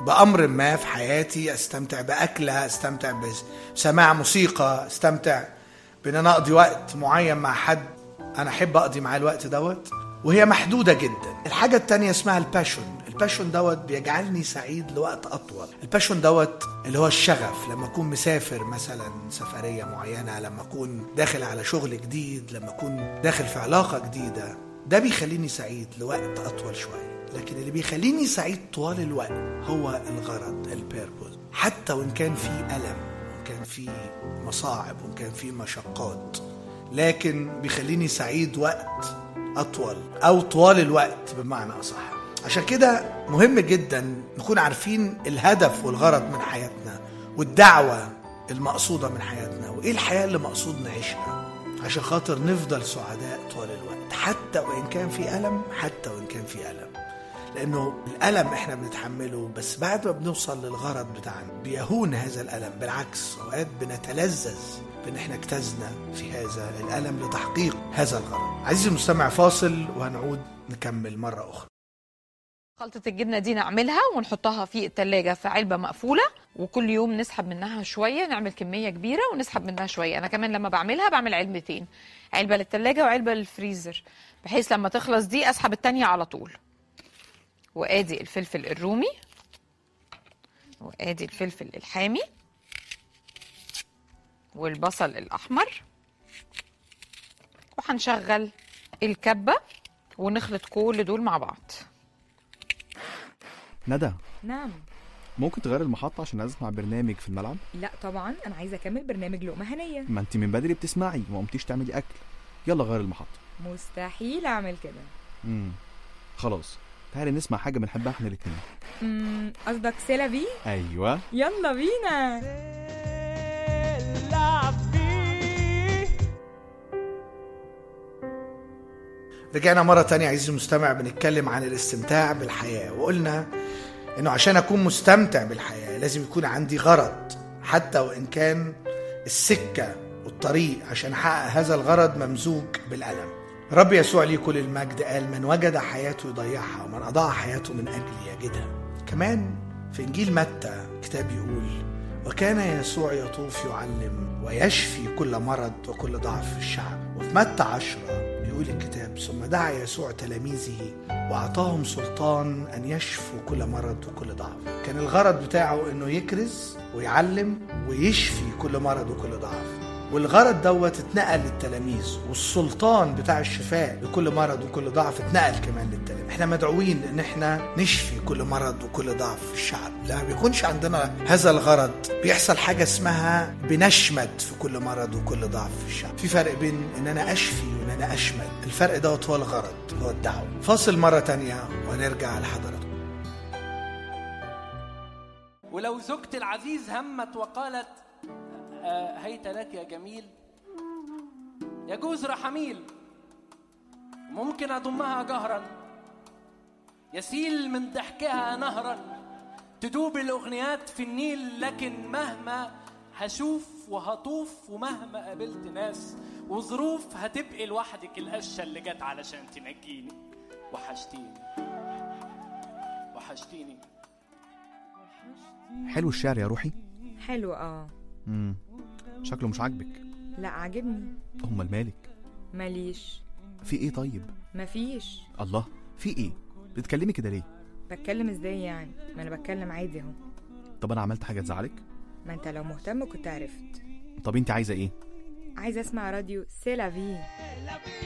بأمر ما في حياتي استمتع بأكلة استمتع بسماع موسيقى استمتع بان انا اقضي وقت معين مع حد انا احب اقضي معاه الوقت دوت وهي محدودة جدا الحاجة التانية اسمها الباشون الباشون دوت بيجعلني سعيد لوقت اطول الباشون دوت اللي هو الشغف لما اكون مسافر مثلا سفريه معينه لما اكون داخل على شغل جديد لما اكون داخل في علاقه جديده ده بيخليني سعيد لوقت اطول شويه لكن اللي بيخليني سعيد طوال الوقت هو الغرض البيربوز حتى وان كان في الم وان كان في مصاعب وان كان في مشقات لكن بيخليني سعيد وقت اطول او طوال الوقت بمعنى اصح عشان كده مهم جدا نكون عارفين الهدف والغرض من حياتنا والدعوة المقصودة من حياتنا وإيه الحياة اللي مقصود نعيشها عشان خاطر نفضل سعداء طول الوقت حتى وإن كان في ألم حتى وإن كان في ألم لأنه الألم إحنا بنتحمله بس بعد ما بنوصل للغرض بتاعنا بيهون هذا الألم بالعكس أوقات بنتلذذ بأن إحنا اجتزنا في هذا الألم لتحقيق هذا الغرض عزيزي المستمع فاصل وهنعود نكمل مرة أخرى خلطة الجبنة دي نعملها ونحطها في التلاجة في علبة مقفولة وكل يوم نسحب منها شوية نعمل كمية كبيرة ونسحب منها شوية أنا كمان لما بعملها بعمل علبتين علبة للتلاجة وعلبة للفريزر بحيث لما تخلص دي أسحب التانية على طول وآدي الفلفل الرومي وآدي الفلفل الحامي والبصل الأحمر وهنشغل الكبة ونخلط كل دول مع بعض ندى نعم ممكن تغير المحطة عشان اسمع برنامج في الملعب؟ لا طبعا انا عايزه اكمل برنامج لقمه هنيه ما انت من بدري بتسمعي وما قمتيش تعملي اكل يلا غير المحطة مستحيل اعمل كده امم خلاص تعالي نسمع حاجة بنحبها احنا الاتنين أمم، قصدك سيلافي ايوه يلا بينا رجعنا مرة تانية عزيزي المستمع بنتكلم عن الاستمتاع بالحياة وقلنا انه عشان اكون مستمتع بالحياة لازم يكون عندي غرض حتى وان كان السكة والطريق عشان احقق هذا الغرض ممزوج بالألم رب يسوع ليه كل المجد قال من وجد حياته يضيعها ومن أضاع حياته من أجلي يجدها كمان في إنجيل متى كتاب يقول وكان يسوع يطوف يعلم ويشفي كل مرض وكل ضعف في الشعب وفي متى عشرة يقول الكتاب ثم دعا يسوع تلاميذه وأعطاهم سلطان أن يشفوا كل مرض وكل ضعف كان الغرض بتاعه أنه يكرز ويعلم ويشفي كل مرض وكل ضعف والغرض دوت اتنقل للتلاميذ والسلطان بتاع الشفاء لكل مرض وكل ضعف اتنقل كمان للتلاميذ احنا مدعوين ان احنا نشفي كل مرض وكل ضعف في الشعب لما بيكونش عندنا هذا الغرض بيحصل حاجة اسمها بنشمت في كل مرض وكل ضعف في الشعب في فرق بين ان انا اشفي وان انا اشمت الفرق دوت هو الغرض هو الدعوة فاصل مرة تانية ونرجع لحضراتكم ولو زوجتي العزيز همت وقالت آه، هيت لك يا جميل يجوز رحميل ممكن أضمها جهرا يسيل من ضحكها نهرا تدوب الأغنيات في النيل لكن مهما هشوف وهطوف ومهما قابلت ناس وظروف هتبقي لوحدك القشة اللي جت علشان تنجيني وحشتيني وحشتيني حلو الشعر يا روحي حلو اه امم شكله مش عاجبك لا عاجبني امال مالك ماليش في ايه طيب مفيش الله في ايه بتتكلمي كده ليه بتكلم ازاي يعني ما انا بتكلم عادي اهو طب انا عملت حاجه تزعلك ما انت لو مهتم كنت عرفت طب انت عايزه ايه عايزه اسمع راديو سيلافي